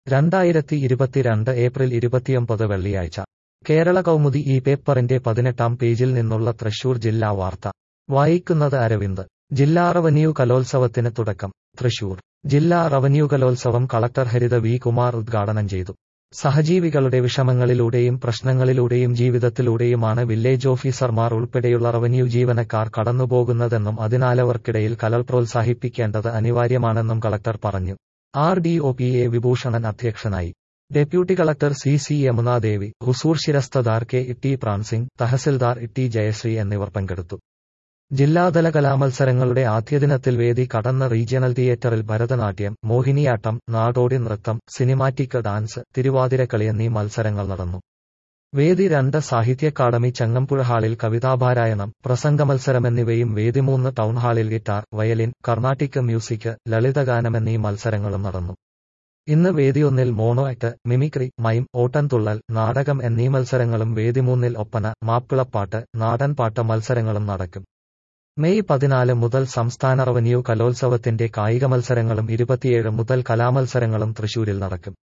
രണ്ടായിരത്തി ഇരുപത്തിരണ്ട് ഏപ്രിൽ ഇരുപത്തിയൊമ്പത് വെള്ളിയാഴ്ച കേരള കൗമുദി ഈ പേപ്പറിന്റെ പതിനെട്ടാം പേജിൽ നിന്നുള്ള തൃശൂർ ജില്ലാ വാർത്ത വായിക്കുന്നത് അരവിന്ദ് ജില്ലാ റവന്യൂ കലോത്സവത്തിന് തുടക്കം തൃശൂർ ജില്ലാ റവന്യൂ കലോത്സവം കളക്ടർ ഹരിത വി കുമാർ ഉദ്ഘാടനം ചെയ്തു സഹജീവികളുടെ വിഷമങ്ങളിലൂടെയും പ്രശ്നങ്ങളിലൂടെയും ജീവിതത്തിലൂടെയുമാണ് വില്ലേജ് ഓഫീസർമാർ ഉൾപ്പെടെയുള്ള റവന്യൂ ജീവനക്കാർ കടന്നുപോകുന്നതെന്നും അതിനാലവർക്കിടയിൽ കലൽ പ്രോത്സാഹിപ്പിക്കേണ്ടത് അനിവാര്യമാണെന്നും കളക്ടർ പറഞ്ഞു R D O P A Vibhooshanan അധ്യക്ഷനായി deputy collector C C Yamunadevi ഹുസൂർ ശിരസ്തദാർ K T Pransingh tahsildar T Jayasree എന്നിവർ പങ്കെടുത്തു ജില്ലാതല കലാമത്സരങ്ങളുടെ ആദ്യദിനത്തിൽ വേദി കടന്ന റീജിയണൽ തിയേറ്ററിൽ ഭരതനാട്യം മോഹിനിയാട്ടം നാടോടി നൃത്തം സിനിമാറ്റിക് ഡാൻസ് തിരുവാതിരക്കളി എന്നീ മത്സരങ്ങൾ നടന്നു വേദി രണ്ട് സാഹിത്യ അക്കാദമി ചങ്ങമ്പുഴ ഹാളിൽ കവിതാപാരായണം പ്രസംഗ മത്സരം എന്നിവയും വേദി മൂന്ന് ടൗൺ ഹാളിൽ ഗിറ്റാർ വയലിൻ കർണാട്ടിക് മ്യൂസിക് ലളിതഗാനം എന്നീ മത്സരങ്ങളും നടന്നു ഇന്ന് വേദിയൊന്നിൽ mono act mimicry mime Ottanthullal നാടകം എന്നീ മത്സരങ്ങളും വേദി മൂന്നിൽ ഒപ്പന മാപ്പിളപ്പാട്ട് നാടൻപാട്ട് മത്സരങ്ങളും നടക്കും മെയ് പതിനാല് മുതൽ സംസ്ഥാന റവന്യൂ കലോത്സവത്തിന്റെ കായിക മത്സരങ്ങളും ഇരുപത്തിയേഴ് മുതൽ കലാമത്സരങ്ങളും തൃശൂരിൽ നടക്കും